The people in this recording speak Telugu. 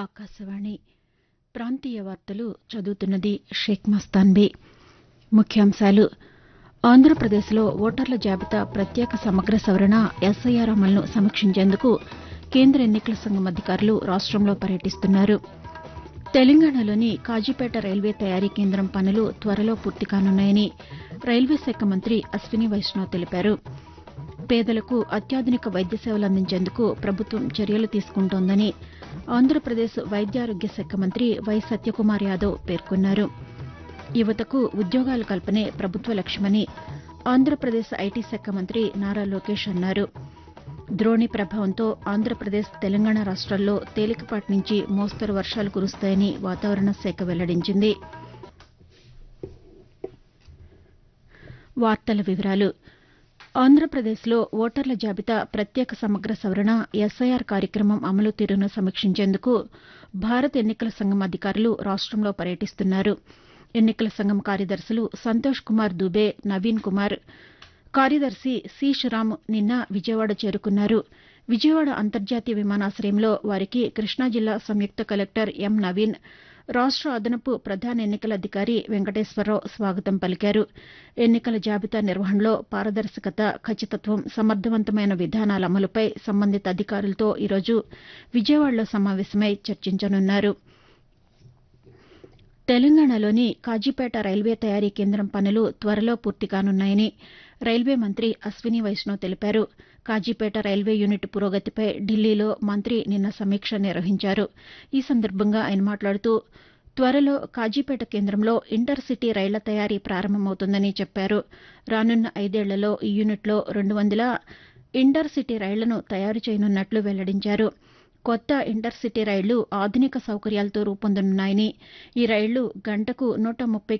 ఆకాశవాణి ప్రాంతీయ వార్తలు చదువుతున్నది షేక్ మస్తాన్బీ ముఖ్యాంశాలు ఆంధ్రప్రదేశ్లో ఓటర్ల జాబితా ప్రత్యేక సమగ్ర సవరణ ఎస్ఐఆర్ అమలును సమీక్షించేందుకు కేంద్ర ఎన్నికల సంఘం అధికారులు రాష్టంలో పర్యటిస్తున్నారు తెలంగాణలోని కాజీపేట రైల్వే తయారీ కేంద్రం పనులు త్వరలో పూర్తి కానున్నాయని రైల్వే శాఖ మంత్రి అశ్విని వైష్ణవ్ తెలిపారు పేదలకు అత్యాధునిక వైద్య సేవలు అందించేందుకు ప్రభుత్వం చర్యలు తీసుకుంటోందని ఆంధ్రప్రదేశ్ వైద్యారోగ్య శాఖ మంత్రి వై సత్యకుమార్ యాదవ్ పేర్కొన్నారు యువతకు ఉద్యోగాల కల్పనే ప్రభుత్వ లక్ష్యమని ఆంధ్రప్రదేశ్ ఐటీ శాఖ మంత్రి నారా లోకేష్ అన్నారు ద్రోణి ప్రభావంతో ఆంధ్రప్రదేశ్ తెలంగాణ రాష్ట్రాల్లో తేలికపాటి నుంచి మోస్తరు వర్షాలు కురుస్తాయని వాతావరణ శాఖ వెల్లడించింది వార్తల వివరాలు ఆంధ్రప్రదేశ్లో ఓటర్ల జాబితా ప్రత్యేక సమగ్ర సవరణ ఎస్ఐఆర్ కార్యక్రమం అమలు తీరును సమీక్షించేందుకు భారత ఎన్నికల సంఘం అధికారులు రాష్టంలో పర్యటిస్తున్నారు ఎన్నికల సంఘం కార్యదర్శులు సంతోష్ కుమార్ దుబే నవీన్ కుమార్ కార్యదర్శి సి శ్రీరామ్ నిన్న విజయవాడ చేరుకున్నారు విజయవాడ అంతర్జాతీయ విమానాశయంలో వారికి కృష్ణా జిల్లా సంయుక్త కలెక్టర్ ఎం నవీన్ రాష్ట అదనపు ప్రధాన ఎన్నికల అధికారి వెంకటేశ్వరరావు స్వాగతం పలికారు ఎన్నికల జాబితా నిర్వహణలో పారదర్శకత ఖచ్చితత్వం సమర్దవంతమైన విధానాల అమలుపై సంబంధిత అధికారులతో ఈరోజు విజయవాడలో సమావేశమై చర్చించనున్నారు తెలంగాణలోని కాజీపేట రైల్వే తయారీ కేంద్రం పనులు త్వరలో పూర్తి కానున్నాయని రైల్వే మంత్రి అశ్విని వైష్ణవ్ తెలిపారు కాజీపేట రైల్వే యూనిట్ పురోగతిపై ఢిల్లీలో మంత్రి నిన్న సమీక్ష నిర్వహించారు ఈ సందర్భంగా ఆయన మాట్లాడుతూ త్వరలో కాజీపేట కేంద్రంలో ఇంటర్ సిటీ రైళ్ల తయారీ ప్రారంభమవుతుందని చెప్పారు రానున్న ఐదేళ్లలో ఈ యూనిట్లో రెండు వందల ఇంటర్ సిటీ రైళ్లను తయారు చేయనున్నట్లు వెల్లడించారు కొత్త ఇంటర్ సిటీ రైళ్లు ఆధునిక సౌకర్యాలతో రూపొందనున్నాయని ఈ రైళ్లు గంటకు నూట ముప్పై